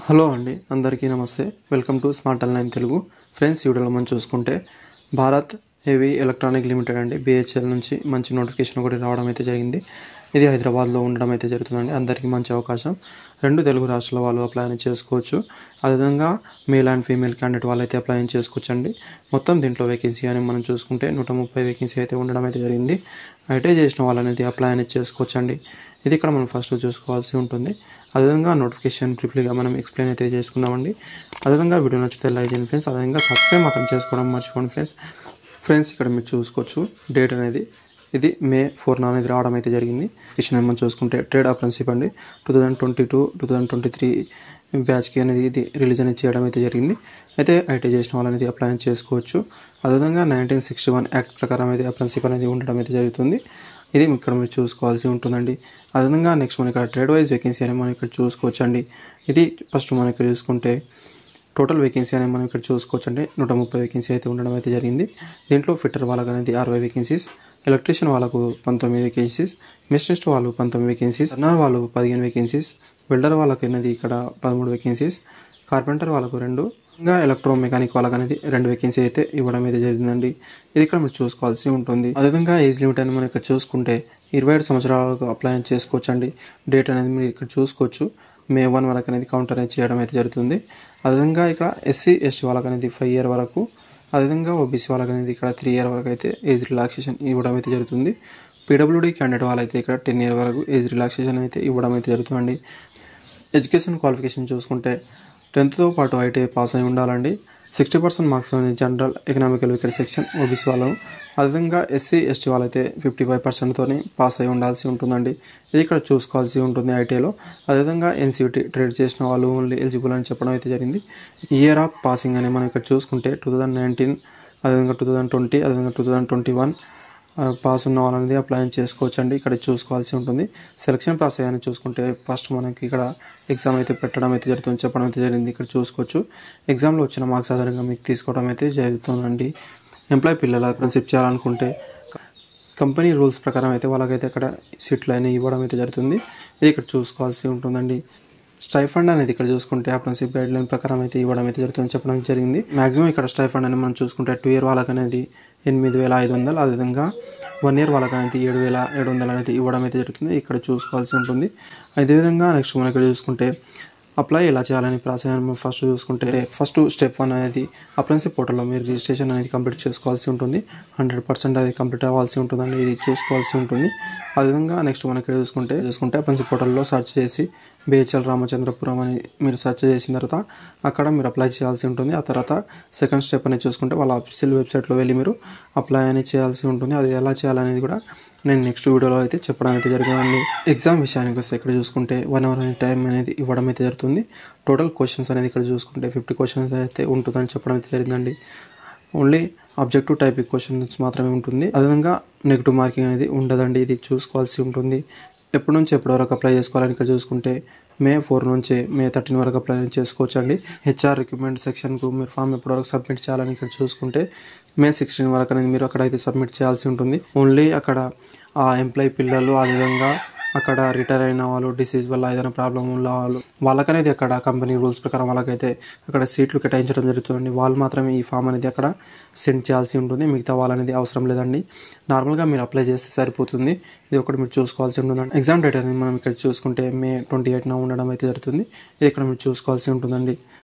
hello అండి అందరికీ నమస్తే welcome to smart online Telugu friends ఈ వీడియోలో మనం చూసుకుంటే భారత్ హెవీ ఎలక్ట్రానిక్ లిమిటెడ్ అండి బిహెచ్ఎల్ నుంచి మంచి నోటిఫికేషన్ ఒకటి రావడం అయితే జరిగింది ఇది హైదరాబాద్లో ఉండడం అయితే జరుగుతుందండి అందరికీ మంచి అవకాశం రెండు తెలుగు రాష్ట్రాల వాళ్ళు అప్లై అని చేసుకోవచ్చు అదేవిధంగా మేల్ అండ్ ఫీమేల్ క్యాండిడేట్ వాళ్ళు అయితే అప్లై చేసుకోవచ్చు అండి మొత్తం దీంట్లో వేకెన్సీ అని మనం చూసుకుంటే నూట ముప్పై వేకెన్సీ అయితే ఉండడం అయితే జరిగింది ఐటీ చేసిన వాళ్ళనేది అప్లై అనేది చేసుకోవచ్చు అండి ఇది ఇక్కడ మనం ఫస్ట్ చూసుకోవాల్సి ఉంటుంది అదేవిధంగా నోటిఫికేషన్ బ్రీఫ్లీగా మనం ఎక్స్ప్లెయిన్ అయితే చేసుకుందామండి అదేవిధంగా వీడియో నచ్చితే లైక్ చేయండి ఫ్రెండ్స్ అదేవిధంగా సబ్స్క్రైబ్ మాత్రం చేసుకోవడం మర్చిపోండి ఫ్రెండ్స్ ఫ్రెండ్స్ ఇక్కడ మీరు చూసుకోవచ్చు డేట్ అనేది ఇది మే ఫోర్ అనేది రావడం అయితే జరిగింది క్వశ్చన్ మనం చూసుకుంటే ట్రేడ్ అప్రెన్సిప్ అండి two thousand twenty two two thousand twenty three బ్యాచ్కి అనేది ఇది రిలీజ్ అనేది చేయడం అయితే జరిగింది అయితే ఐటీ చేసిన వాళ్ళనేది అప్లై చేసుకోవచ్చు అదేవిధంగా నైన్టీన్ సిక్స్టీ వన్ యాక్ట్ ప్రకారం అయితే అప్రెన్సిప్ అనేది ఉండడం అయితే జరుగుతుంది ఇది ఇక్కడ మీరు చూసుకోవాల్సి ఉంటుందండి అదేవిధంగా నెక్స్ట్ మనం ఇక్కడ ట్రేడ్ వైజ్ వేకెన్సీ అనేది మనం ఇక్కడ చూసుకోవచ్చు అండి ఇది ఫస్ట్ మనం ఇక్కడ చూసుకుంటే టోటల్ వేకెన్సీ అనేది మనం ఇక్కడ చూసుకోవచ్చు అండి నూట ముప్పై వేకెన్సీ అయితే ఉండడం అయితే జరిగింది దీంట్లో ఫిట్టర్ వాళ్ళకి అనేది అరవై వేకెన్సీస్ ఎలక్ట్రీషియన్ వాళ్ళకు పంతొమ్మిది వేకెన్సీస్ మిషనిస్ట్ వాళ్ళు పంతొమ్మిది వేకెన్సీస్ రన్నర్ వాళ్ళు పదిహేను వేకెన్సీస్ వెల్డర్ వాళ్ళకి అనేది ఇక్కడ పదమూడు వేకెన్సీస్ కార్పెంటర్ వాళ్ళకు రెండు ఇంకా ఎలక్ట్రో మెకానిక్ వాళ్ళకి అనేది రెండు వేకెన్సీ అయితే ఇవ్వడం అయితే జరిగిందండి ఇది ఇక్కడ మీరు చూసుకోవాల్సి ఉంటుంది అదేవిధంగా ఏజ్ లిమిట్ అని మనం ఇక్కడ చూసుకుంటే ఇరవై ఏడు సంవత్సరాలకు అప్లై చేసుకోవచ్చు అండి డేట్ అనేది మీరు ఇక్కడ చూసుకోవచ్చు మే వన్ వరకు అనేది కౌంటర్ అనేది చేయడం అయితే జరుగుతుంది అదేవిధంగా ఇక్కడ ఎస్సీ ఎస్టీ వాళ్ళకి అనేది ఫైవ్ ఇయర్ వరకు అదేవిధంగా ఓబీసీ వాళ్ళకి అనేది ఇక్కడ త్రీ ఇయర్ వరకు అయితే ఏజ్ రిలాక్సేషన్ ఇవ్వడం అయితే జరుగుతుంది పీడబ్ల్యూడీ క్యాండిడేట్ వాళ్ళైతే ఇక్కడ టెన్ ఇయర్ వరకు ఏజ్ రిలాక్సేషన్ అయితే ఇవ్వడం అయితే జరుగుతుందండి ఎడ్యుకేషన్ క్వాలిఫికేషన్ చూసుకుంటే టెన్త్తో పాటు ఐటీఐ పాస్ అయి ఉండాలండి సిక్స్టీ పర్సెంట్ మార్క్స్ అనేది general economical weaker section OBC వాళ్ళను అదేవిధంగా ఎస్సీ ఎస్టీ వాళ్ళైతే ఫిఫ్టీ ఫైవ్ పర్సెంట్తో పాస్ అయి ఉండాల్సి ఉంటుందండి ఇది ఇక్కడ చూసుకోవాల్సి ఉంటుంది ఐటీఐలో అదేవిధంగా ఎన్సీటీ ట్రేడ్ చేసిన వాళ్ళు ఓన్లీ ఎలిజిబుల్ అని చెప్పడం అయితే జరిగింది ఇయర్ ఆఫ్ పాసింగ్ అని మనం ఇక్కడ చూసుకుంటే టూ థౌజండ్ నైన్టీన్ అదేవిధంగా టూ థౌజండ్ ట్వంటీ అదేవిధంగా two thousand twenty one pass ఉన్న వాళ్ళనేది అప్లై చేసుకోవచ్చు అండి ఇక్కడ చూసుకోవాల్సి ఉంటుంది సెలక్షన్ ప్రాసెస్ అని చూసుకుంటే ఫస్ట్ మనకి ఇక్కడ ఎగ్జామ్ అయితే పెట్టడం అయితే జరుగుతుంది చెప్పడం అయితే జరిగింది ఇక్కడ చూసుకోవచ్చు ఎగ్జామ్లో వచ్చిన మార్క్స్ ఆధారంగా మీకు తీసుకోవడం అయితే జరుగుతుందండి ఎంప్లాయ్ పిల్లల ప్రిన్సిప్ చేయాలనుకుంటే కంపెనీ రూల్స్ ప్రకారం అయితే వాళ్ళకైతే ఇక్కడ సీట్లు అనేవి ఇవ్వడం అయితే జరుగుతుంది ఇది ఇక్కడ చూసుకోవాల్సి ఉంటుందండి స్టైఫండ్ అనేది ఇక్కడ చూసుకుంటే అప్రెన్సిప్ గైడ్ లైన్ ప్రకారం అయితే ఇవ్వడం అయితే జరుగుతుంది చెప్పడం జరిగింది మాక్సిమం ఇక్కడ స్టైఫండ్ అనేది మనం చూసుకుంటే టూ ఇయర్ వాళ్ళకి అనేది ఎనిమిది వేల ఐదు వందలు అదేవిధంగా వన్ ఇయర్ వాళ్ళకి అనేది ఏడు వేల ఏడు వందలు అనేది ఇవ్వడం అయితే జరుగుతుంది ఇక్కడ చూసుకోవాల్సి ఉంటుంది అదేవిధంగా నెక్స్ట్ మనం ఇక్కడ చూసుకుంటే అప్లై ఎలా చేయాలని ప్రాసెస్ మనం ఫస్ట్ చూసుకుంటే ఫస్ట్ స్టెప్ వన్ అనేది అప్రెన్సిప్ పోర్టల్లో మీరు రిజిస్ట్రేషన్ అనేది కంప్లీట్ చేసుకోవాల్సి ఉంటుంది హండ్రెడ్ పర్సెంట్ అది కంప్లీట్ అవ్వాల్సి ఉంటుందండి ఇది చూసుకోవాల్సి ఉంటుంది అదేవిధంగా నెక్స్ట్ మనం ఇక్కడ చూసుకుంటే చూసుకుంటే అప్రెన్సిప్ పోర్టల్లో సెర్చ్ చేసి బిహెచ్ఎల్ రామచంద్రపురం అని మీరు సెర్చ్ చేసిన తర్వాత అక్కడ మీరు అప్లై చేయాల్సి ఉంటుంది ఆ తర్వాత సెకండ్ స్టెప్ అనేది చూసుకుంటే వాళ్ళ అఫీషియల్ వెబ్సైట్లో వెళ్ళి మీరు అప్లై అనేది చేయాల్సి ఉంటుంది అది ఎలా చేయాలనేది కూడా నేను నెక్స్ట్ వీడియోలో అయితే చెప్పడం అయితే జరిగిందండి ఎగ్జామ్ విషయానికి వస్తే ఇక్కడ చూసుకుంటే వన్ అవర్ అనే టైం అనేది ఇవ్వడం అయితే జరుగుతుంది టోటల్ క్వశ్చన్స్ అనేది ఇక్కడ చూసుకుంటే ఫిఫ్టీ క్వశ్చన్స్ అయితే ఉంటుందని చెప్పడం అయితే జరిగిందండి ఓన్లీ ఆబ్జెక్టివ్ టైపిక్ క్వశ్చన్స్ మాత్రమే ఉంటుంది అదేవిధంగా నెగిటివ్ మార్కింగ్ అనేది ఉండదండి ఇది చూసుకోవాల్సి ఉంటుంది ఎప్పటి నుంచి ఎప్పటి వరకు అప్లై చేసుకోవాలని ఇక్కడ చూసుకుంటే మే ఫోర్ నుంచి మే థర్టీన్ వరకు అప్లై చేసుకోవచ్చు అండి హెచ్ఆర్ రిక్రూట్మెంట్ సెక్షన్కు మీరు ఫామ్ ఎప్పటి వరకు సబ్మిట్ చేయాలని ఇక్కడ చూసుకుంటే మే సిక్స్టీన్ వరకు అనేది మీరు అక్కడ అయితే సబ్మిట్ చేయాల్సి ఉంటుంది ఓన్లీ అక్కడ ఆ ఎంప్లాయీ పిల్లలు అదేవిధంగా అక్కడ రిటైర్ అయిన వాళ్ళు డిసీజ్ వల్ల ఏదైనా ప్రాబ్లం ఉన్న వాళ్ళు వాళ్ళకనేది అక్కడ కంపెనీ రూల్స్ ప్రకారం వాళ్ళకైతే అక్కడ సీట్లు కేటాయించడం జరుగుతుంది వాళ్ళు మాత్రమే ఈ ఫామ్ అనేది అక్కడ సెండ్ చేయాల్సి ఉంటుంది మిగతా వాళ్ళనేది అవసరం లేదండి నార్మల్గా మీరు అప్లై చేస్తే సరిపోతుంది ఇది ఒకటి మీరు చూసుకోవాల్సి ఉంటుందండి ఎగ్జామ్ డేట్ అనేది మనం ఇక్కడ చూసుకుంటే మే ట్వంటీ ఎయిట్న ఉండడం అయితే జరుగుతుంది ఇది ఇక్కడ మీరు చూసుకోవాల్సి ఉంటుందండి